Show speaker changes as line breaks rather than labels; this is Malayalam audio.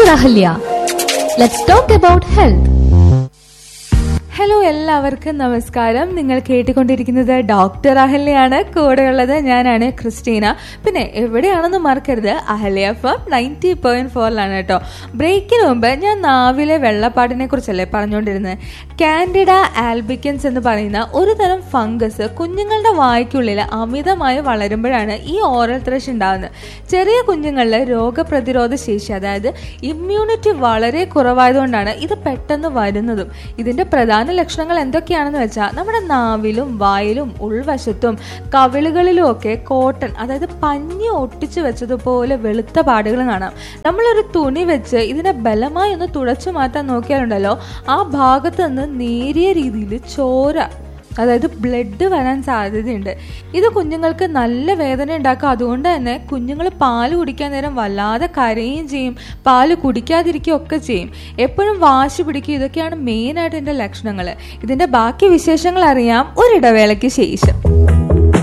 Dr. Ahalya. Let's talk about health.
Hello എല്ലാവർക്കും നമസ്കാരം നിങ്ങൾ കേട്ടുകൊണ്ടിരിക്കുന്നത് ഡോക്ടർ അഹല്യയാണ് കൂടെയുള്ളത് ഞാനാണ് ക്രിസ്റ്റീന പിന്നെ എവിടെയാണെന്ന് മറക്കരുത് അഹല്യ ഫം നയൻറ്റി പോയിന്റ് ഫോറിലാണ് കേട്ടോ ബ്രേക്കിന് മുമ്പ് ഞാൻ നാവിലെ വെള്ളപ്പാടിനെ കുറിച്ചല്ലേ പറഞ്ഞുകൊണ്ടിരുന്നത് കാൻഡിഡ ആൽബിക്കൻസ് എന്ന് പറയുന്ന ഒരു തരം ഫംഗസ് കുഞ്ഞുങ്ങളുടെ വായ്ക്കുള്ളിൽ അമിതമായി വളരുമ്പോഴാണ് ഈ ഓറൽ ത്രഷ് ഉണ്ടാകുന്നത് ചെറിയ കുഞ്ഞുങ്ങളിൽ രോഗപ്രതിരോധ ശേഷി അതായത് ഇമ്മ്യൂണിറ്റി വളരെ കുറവായതുകൊണ്ടാണ് ഇത് പെട്ടെന്ന് വരുന്നതും ഇതിന്റെ പ്രധാന ലക്ഷണങ്ങൾ എന്തൊക്കെയാണെന്ന് വെച്ചാൽ നമ്മുടെ നാവിലും വായിലും ഉൾവശത്തും കവിളുകളിലും ഒക്കെ കോട്ടൺ അതായത് പഞ്ഞി ഒട്ടിച്ചു വെച്ചതുപോലെ വെളുത്ത പാടുകൾ കാണാം നമ്മളൊരു തുണി വെച്ച് ഇതിനെ ബലമായി ഒന്ന് തുടച്ചു മാറ്റാൻ നോക്കിയാലുണ്ടല്ലോ ആ ഭാഗത്ത് നിന്ന് നേരിയ രീതിയിൽ ചോര അതായത് ബ്ലഡ് വരാൻ സാധ്യതയുണ്ട് ഇത് കുഞ്ഞുങ്ങൾക്ക് നല്ല വേദന ഉണ്ടാക്കും അതുകൊണ്ട് തന്നെ കുഞ്ഞുങ്ങൾ പാല് കുടിക്കാൻ നേരം വല്ലാതെ കരയുകയും ചെയ്യും പാല് കുടിക്കാതിരിക്കുകയും ഒക്കെ ചെയ്യും എപ്പോഴും വാശി പിടിക്കും ഇതൊക്കെയാണ് മെയിനായിട്ട് ഇതിൻ്റെ ലക്ഷണങ്ങൾ ഇതിൻ്റെ ബാക്കി വിശേഷങ്ങൾ അറിയാം ഒരിടവേളയ്ക്ക് ശേഷം